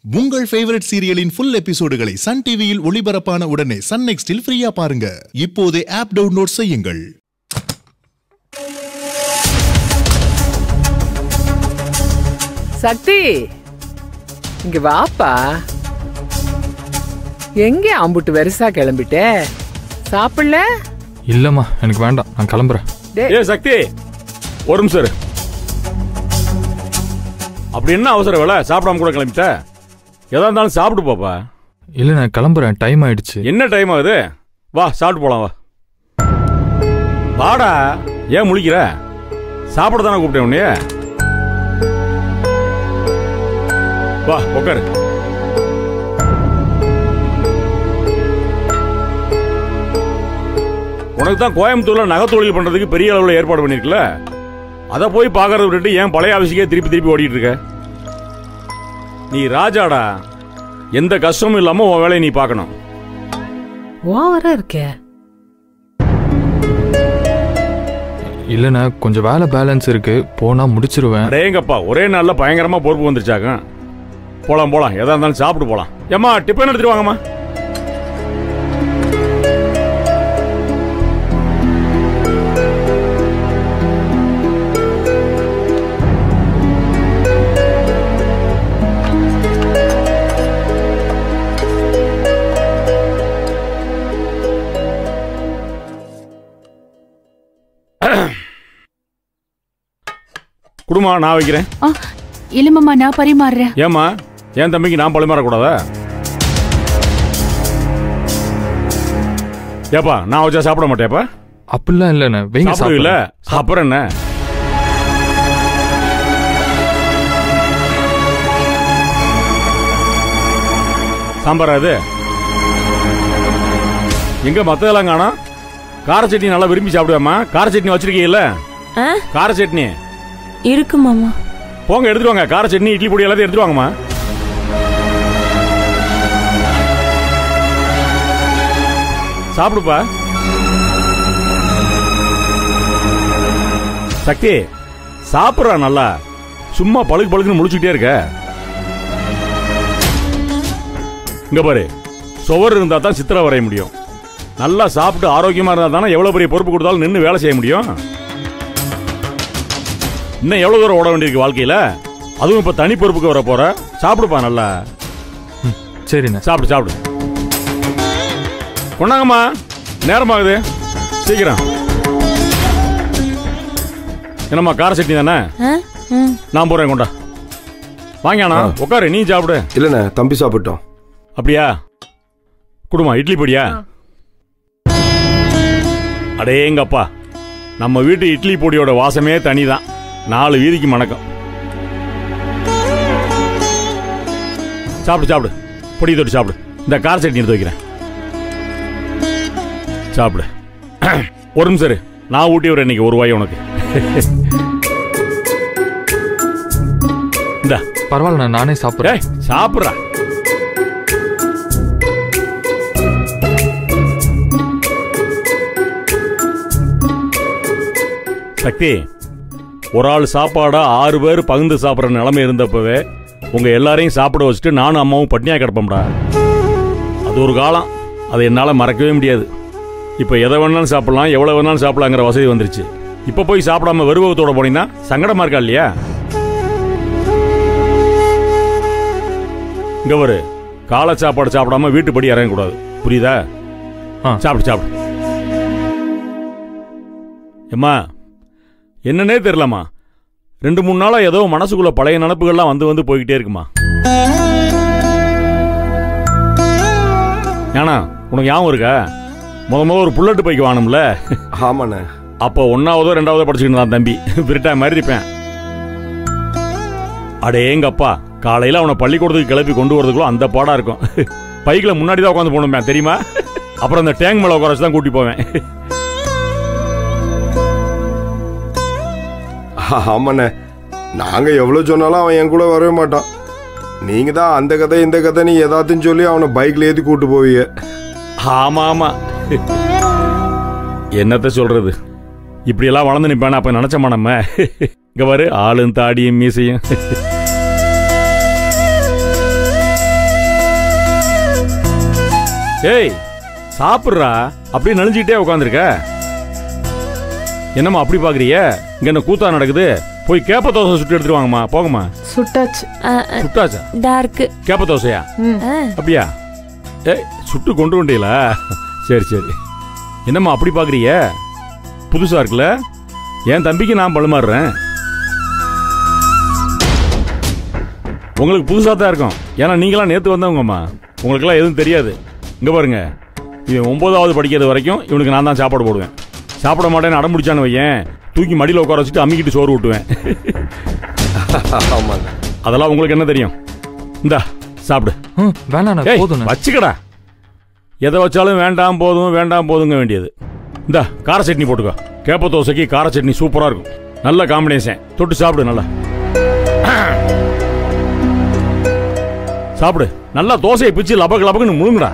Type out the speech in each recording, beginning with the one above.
உங்கள் ஃபேவரட் சீரியலின் ஃபுல் எபிசோடுகளை சன் டிவியில் ஒளிபரப்பான உடனே சன் நெக்ஸ்டில் ஃப்ரீயா பாருங்க இப்போதே ஆப் டவுன்லோட் செய்யுங்கள் சக்தி இங்க வாப்பா எங்க அம்புட்டு வெறுசா கிளம்பிட்ட சாப்பிடல இல்லம்மா எனக்கு வேண்டாம் நான் கிளம்புறேன் டேய், ஏ சக்தி ஒரு நிமிஷம் இரு. அப்படி என்ன அவசரம் வேலை சாப்பிடாம கூட கிளம்பிட்ட எதா இருந்தாலும் சாப்பிட்டு போப்பா இல்லை நான் கிளம்புறேன் டைம் ஆயிடுச்சு என்ன டைம் ஆகுது வா சாப்பிட்டு போலாம் வா வாடா ஏன் முழிக்கிற சாப்பிட தானே கூப்பிட்டேன் உன்னைய வா உட்காரு உனக்கு தான் கோயம்புத்தூர்ல நகை தொழில் பண்றதுக்கு பெரிய அளவில் ஏற்பாடு பண்ணிருக்கல அதை போய் பார்க்கறத விட்டுட்டு ஏன் பழைய ஆஃபீஸுக்கே திருப்பி திருப்பி ஓடிட்டு இருக்க நீ ராஜாடா எந்த கஷ்டமும் இல்லாம உன் வேலையை நீ பார்க்கணும் ஓவரா இருக்க இல்லைண்ணா கொஞ்சம் வேலை பேலன்ஸ் இருக்கு போனா முடிச்சிருவேன் அடேங்கப்பா ஒரே நாள்ல பயங்கரமா பொறுப்பு வந்துருச்சாங்க போலாம் போலாம் எதா இருந்தாலும் சாப்பிட்டு போலாம் ஏம்மா டிஃபன் எடுத்துட்டு வாங்கம்மா குடுமா நான் வைக்கிறேன் ஆ இல்லம்மாம்மா நான் பரிமாறுறேன் ஏம்மா என் தம்பிக்கு நான் பழிமாறக்கூடாதா ஏப்பா நான் வச்சா சாப்பிட மாட்டேப்பா அப்படிலாம் இல்லைண்ணே வைங்க சாப்பிடுவில்ல சாப்பிடுவேன். அப்புறம் என்ன சாம்பாரா இது எங்க மத்ததெல்லாம் காணோம் கார சட்னி நல்லா விரும்பி சாப்பிடுவேம்மா கார சட்னி வச்சிருக்கீங்கல்ல ஆ கார சட்னி இருக்கு மாமா போங்க எடுத்துட்டு வாங்க கார சட்னி இட்லி பொடி எல்லாத்தையும் எடுத்துட்டு வாங்கம்மா சாப்பிடுப்பா சக்தி சாப்பிட்றா நல்லா சும்மா பழுக்கு பழுக்குன்னு முடிச்சுக்கிட்டே இருக்க இங்க பாரு சுவர் இருந்தா தான் சித்திரை வரைய முடியும் நல்லா சாப்பிட்டு ஆரோக்கியமா இருந்தா தானே எவ்வளவு பெரிய பொறுப்பு கொடுத்தாலும் நின்று வேலை செய்ய முடியும் இன்னும் எவ்வளவு தூரம் ஓட வேண்டியிருக்கு வாழ்க்கையில அதுவும் இப்ப தனி பொறுப்புக்கு வர போற சாப்பிடுப்பா நல்லா சரிண்ணே சாப்பிடு சாப்பிடு கொண்டாங்கம்மா நேரமாகுது சீக்கிரம் என்னம்மா கார சட்னி தானே ஆ ம் நான் போறேன் கொண்டா வாங்கியாண்ணா உட்காரு நீ சாப்பிடு இல்லைண்ணே தம்பி சாப்பிட்டோம் அப்படியா குடுமா இட்லி பொடியா அடேங்கப்பா நம்ம வீட்டு இட்லி பொடியோட வாசமே தனிதான் நாலு வீதிக்கு மணக்கம் சாப்பிடு சாப்பிடு பொடி தொட்டு சாப்பிடு இந்த கார சட்னி எடுத்து வைக்கிறேன் சாப்பிடு ஒரு நிமிஷம் இரு. நான் ஊட்டி விடுறேன் இன்னைக்கு ஒரு வாய் உனக்கு இந்த பரவாயில்லண்ணா நானே சாப்பிட்றேன் ஏய் சாப்பிட்றா சக்தி ஒரு ஆள் சாப்பாடா ஆறு பேர் பகிர்ந்து சாப்பிட்ற நிலைமை இருந்தப்பவே உங்க எல்லாரையும் சாப்பிட வச்சுட்டு நானும் அம்மாவும் பட்னியா கிடப்போம்டா அது ஒரு காலம் அதை என்னால் மறக்கவே முடியாது இப்போ எதை வேணாலும் சாப்பிடலாம் எவ்வளோ வேணாலும் சாப்பிடலாங்கிற வசதி வந்துருச்சு இப்போ போய் சாப்பிடாம வெறுவகத்தோட போனீங்கன்னா சங்கடமா இருக்கா இல்லையா இங்க ஒரு காலை சாப்பாடு சாப்பிடாம வீட்டுப்படி இறங்கக்கூடாது புரியுதா ஆ. சாப்பிடு சாப்பிடு எம்மா என்னன்னே தெரியலம்மா ரெண்டு மூணு நாளா ஏதோ மனசுக்குள்ள பழைய நினப்புகள்லாம் வந்து வந்து போய்கிட்டே இருக்குமா ஏன்னா உனக்கு ஞாபகம் இருக்கா முத முத ஒரு புல்லட்டு பைக்கு வாங்கணும்ல ஆமாண்ணே அப்போ ஒன்னாவதோ ரெண்டாவதோ படிச்சுக்கிட்டு இருந்தான் தம்பி விருட்டா மாதிரி இருப்பேன் அடேங்கப்பா காலையில அவனை பள்ளிக்கூடத்துக்கு கிளப்பி கொண்டு வரதுக்குள்ள அந்த பாடா இருக்கும் பைக்ல முன்னாடி தான் உட்காந்து போகணுமே தெரியுமா அப்புறம் அந்த டேங்க் மேல உட்கார வச்சு தான் கூட்டி போவேன் ஆமாண்ணே நாங்க எவ்வளவு சொன்னாலும் அவன் என் கூட வரவே மாட்டான் நீங்க தான் அந்த கதை இந்த கதை நீ ஏதாச்சும் சொல்லி அவனை பைக்ல ஏத்தி கூட்டு போவீங்க ஆமா ஆமா என்னத்த சொல்றது இப்படியெல்லாம் வளர்ந்து நிப்பான அப்ப நினைச்சோமா நம்ம இங்க பாரு ஆளும் தாடியும் மீசையும் ஏய் சாப்பிட்றா அப்படியே நெளிஞ்சிக்கிட்டே உட்காந்துருக்க என்னம்மா அப்படி பாக்குறிய இங்க என்ன கூத்தா நடக்குது போய் கேப்ப தோசை சுட்டு எடுத்துட்டு வாங்கம்மா போங்கம்மா சுட்டாச்சு சுட்டாச்சா டார்க்கு கேப்ப தோசையா அப்படியா ஏய் சுட்டு கொண்டு வந்தீங்களா சரி சரி என்னம்மா அப்படி பாக்குறிய புதுசா இருக்குல்ல என் தம்பிக்கு நான் பழுமாறுறேன் உங்களுக்கு புதுசா தான் இருக்கும் ஏன்னா நீங்களாம் நேத்து வந்தவங்கம்மா உங்களுக்கெல்லாம் எதுவும் தெரியாது இங்க பாருங்க இவன் ஒன்பதாவது படிக்கிறது வரைக்கும் இவனுக்கு நான் தான் சாப்பாடு போடுவேன் சாப்பிட மாட்டேன்னு அடம் பிடிச்சான்னு வையேன் தூக்கி மடியில் உட்கார வச்சுட்டு அம்மிக்கிட்டு சோறு ஊட்டுவேன் ஆமாங்க அதெல்லாம் உங்களுக்கு என்ன தெரியும் இந்தா சாப்பிடு ம் வேணாண்ணா ஏய், போதுண்ணே வச்சுக்கடா எதை வச்சாலும் வேண்டாம் போதும் வேண்டாம் போதுங்க வேண்டியது இந்த கார சட்னி போட்டுக்கோ கேப்ப தோசைக்கு கார சட்னி சூப்பரா இருக்கும் நல்ல காம்பினேஷன் தொட்டு சாப்பிடு நல்லா சாப்பிடு நல்லா தோசையை பிச்சு லபக்கு லபக்குன்னு முழுங்குடா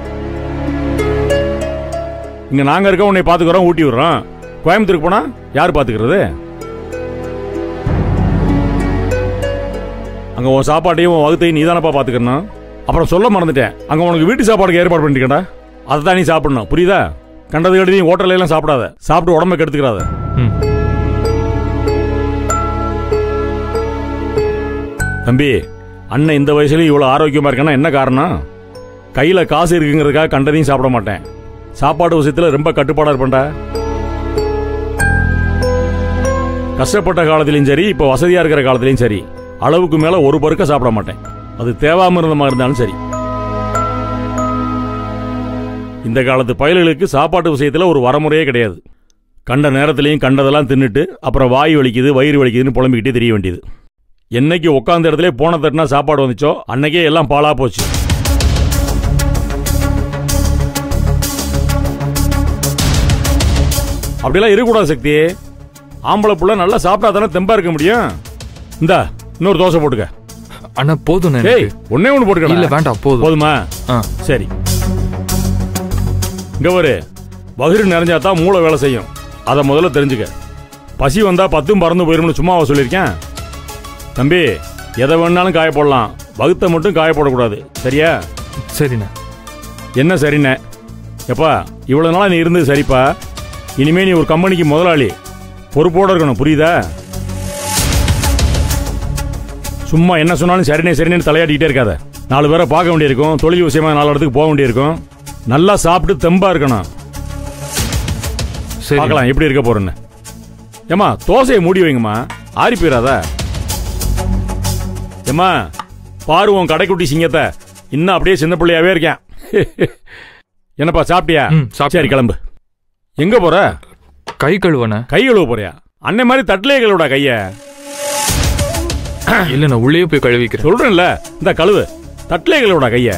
இங்க நாங்க இருக்க உன்னை பாத்துக்கிறோம் ஊட்டி விடுறோம் கோயம்புத்தூருக்கு போனா யார் பாத்துக்கிறது அங்க உன் சாப்பாட்டையும் உன் வகுத்தையும் நீ தானப்பா பாத்துக்கணும் அப்புறம் சொல்ல மறந்துட்டேன் அங்க உனக்கு வீட்டு சாப்பாடுக்கு ஏற்பாடு பண்ணிருக்கேன்டா அதை தான் நீ சாப்பிடணும் புரியுதா கண்டது கட்டி நீ ஹோட்டல்ல எல்லாம் சாப்பிடாத சாப்பிட்டு உடம்ப கெடுத்துக்கிறாத ம் தம்பி அண்ணன் இந்த வயசுலயும் இவ்வளவு ஆரோக்கியமா இருக்கேன்னா என்ன காரணம் கையில காசு இருக்குங்கிறதுக்காக கண்டதையும் சாப்பிட மாட்டேன் சாப்பாடு விஷயத்துல ரொம்ப கட்டுப்பாடா இருப்பேன்டா கஷ்டப்பட்ட காலத்திலையும் சரி இப்போ வசதியா இருக்கிற காலத்திலையும் சரி அளவுக்கு மேல ஒரு பருக்க சாப்பிட மாட்டேன் அது தேவாம இருந்த மாதிரி இருந்தாலும் சரி இந்த காலத்து பயல்களுக்கு சாப்பாட்டு விஷயத்துல ஒரு வரமுறையே கிடையாது கண்ட நேரத்திலையும் கண்டதெல்லாம் தின்னுட்டு அப்புறம் வாய் வலிக்குது வயிறு வலிக்குதுன்னு புலம்பிக்கிட்டே தெரிய வேண்டியது என்னைக்கு உட்காந்த இடத்துல போன தட்டினா சாப்பாடு வந்துச்சோ அன்னைக்கே எல்லாம் பாழா போச்சு அப்படிலாம் இருக்கக்கூடாது சக்தி ஆம்பளை புள்ள நல்லா சாப்பிட்டா தானே தெம்பா இருக்க முடியும் இந்தா இன்னொரு தோசை போட்டுக்க அண்ணா போதுண்ணே ஏய் எனக்கு. ஒன்னே ஒன்று போட்டுக்க இல்ல வேண்டாம் போதும் போதுமா ஆ சரி இங்க ஒரு வயிறு நிறைஞ்சா தான் மூளை வேலை செய்யும் அதை முதல்ல தெரிஞ்சுக்க பசி வந்தா பத்தும் பறந்து போயிரும்னு சும்மாவா சொல்லியிருக்கேன் தம்பி எதை வேணாலும் காய போடலாம் வகுத்தை மட்டும் காய போடக்கூடாது சரியா சரிண்ணே என்ன சரிண்ணே எப்பா இவ்வளவு நாளா நீ இருந்தது சரிப்பா இனிமே நீ ஒரு கம்பெனிக்கு முதலாளி பொறுப்போட இருக்கணும் புரியுதா சும்மா என்ன சொன்னாலும் சரினே சரினே தலையாட்டிக்கிட்டே இருக்காத நாலு பேரை பார்க்க வேண்டியிருக்கும் தொழில் விஷயமா நாலு இடத்துக்கு போக வேண்டியிருக்கும் நல்லா சாப்பிட்டு தெம்பா இருக்கணும் சரி பார்க்கலாம் எப்படி இருக்க போறேன்னு ஏமா தோசையை மூடி வைங்கம்மா ஆறி போயிடாதா ஏமா பாரு உன் கடைக்குட்டி சிங்கத்தை இன்னும் அப்படியே சின்ன பிள்ளையாவே இருக்கேன் என்னப்பா சாப்பிட்டியா ம், சாப்பிட்டேன். சரி கிளம்பு எங்க போற கை கழுவண்ணே கை கழுவ போறியா அன்னை மாதிரி தட்டிலே கழுவுடா கைய இல்ல நான் உள்ளே போய் கழுவிக்கிறேன் சொல்றேன்ல இந்த கழுவு தட்டிலே கழுவுடா கைய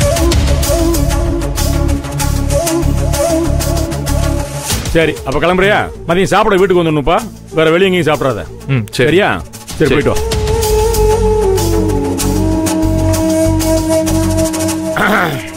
சரி அப்ப கிளம்புறியா மதியம் சாப்பிட வீட்டுக்கு வந்துடணும்ப்பா வேற வெளிய எங்கேயும் சாப்பிடாத ம் சரி சரியா சரி சரி. போயிட்டு வா